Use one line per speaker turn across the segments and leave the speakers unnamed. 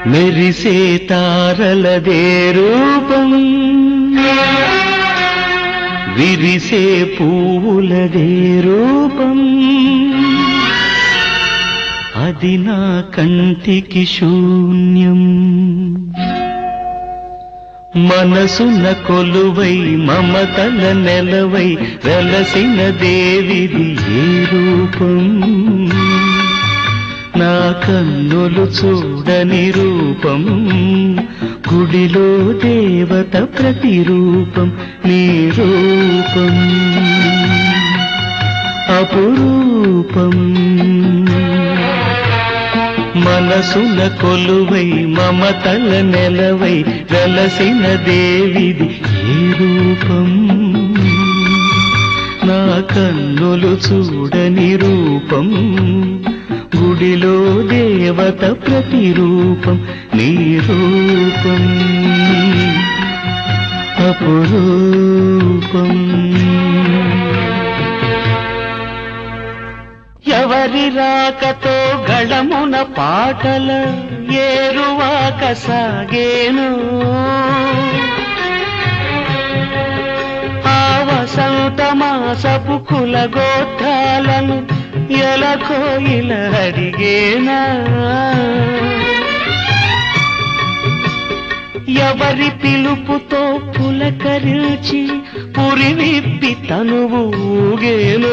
మెరిసే తారలదే రూపం విరిసే పువ్వులదే రూపం అది నా కంటికి శూన్యం మనసున కొలువై మమతల నెలవై వెలసిన దేవిది ఏ రూపం నా కన్నులు చూడని రూపం గుడిలో దేవత ప్రతిరూపం నీ రూపం అపురూపం మనసున కొలువై మమతల నెలవై వెలసిన దేవిది ఏ రూపం నా కన్నులు చూడని రూపం గుడిలో దేవత ప్రతిరూపం నీ రూపం అపురూపం ఎవరి రాకతో గళమున పాటల ఏరువాక సాగేను ఆ వసంత మాసపు కులగోత్రాలను ఎలకోయిల అడిగేనా ఎవరి పిలుపుతో పులకరించి పురి విప్పి తనువు ఊగేనో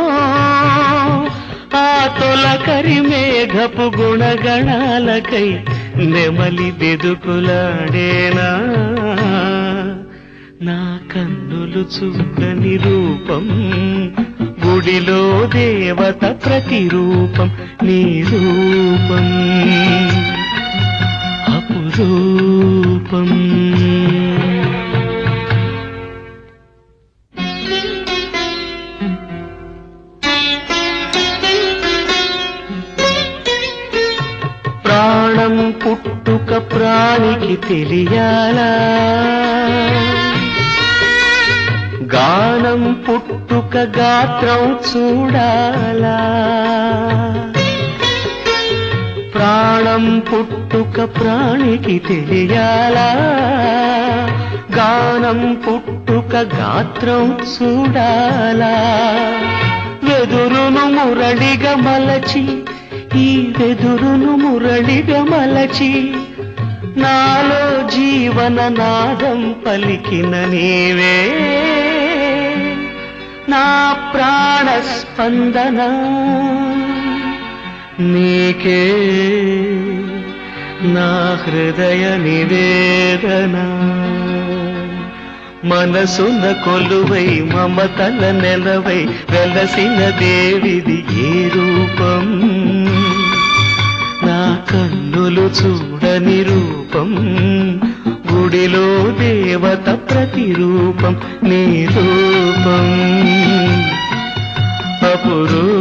ఆ తొలకరి మేఘపు గుణగణాలకై నెమలి బెదుకులాడేనా నా కన్నులు చూడని రూపం గుడిలో దేవత ప్రతిరూపం నీ రూపం అపురూపం ప్రాణం పుట్టుక ప్రాణికి తెలియాలా గానం పుట్టుక గాత్రం చూడాలా ప్రాణం పుట్టుక ప్రాణికి తెలియాలా గానం పుట్టుక గాత్రం చూడాలా వెదురును మురళిగా మలచి ఈ వెదురును మురళిగా మలచి నాలో జీవన నాదం పలికిన నీవే నా ప్రాణ స్పందన నీకే నా హృదయ నివేదన మనసున కొలువై మమతల నెలవై వెలసిన దేవిది ఏ రూపం నా కన్నులు చూడని రూపం గుడిలో దేవత ప్రతిరూపం నీ రూపం అపురూ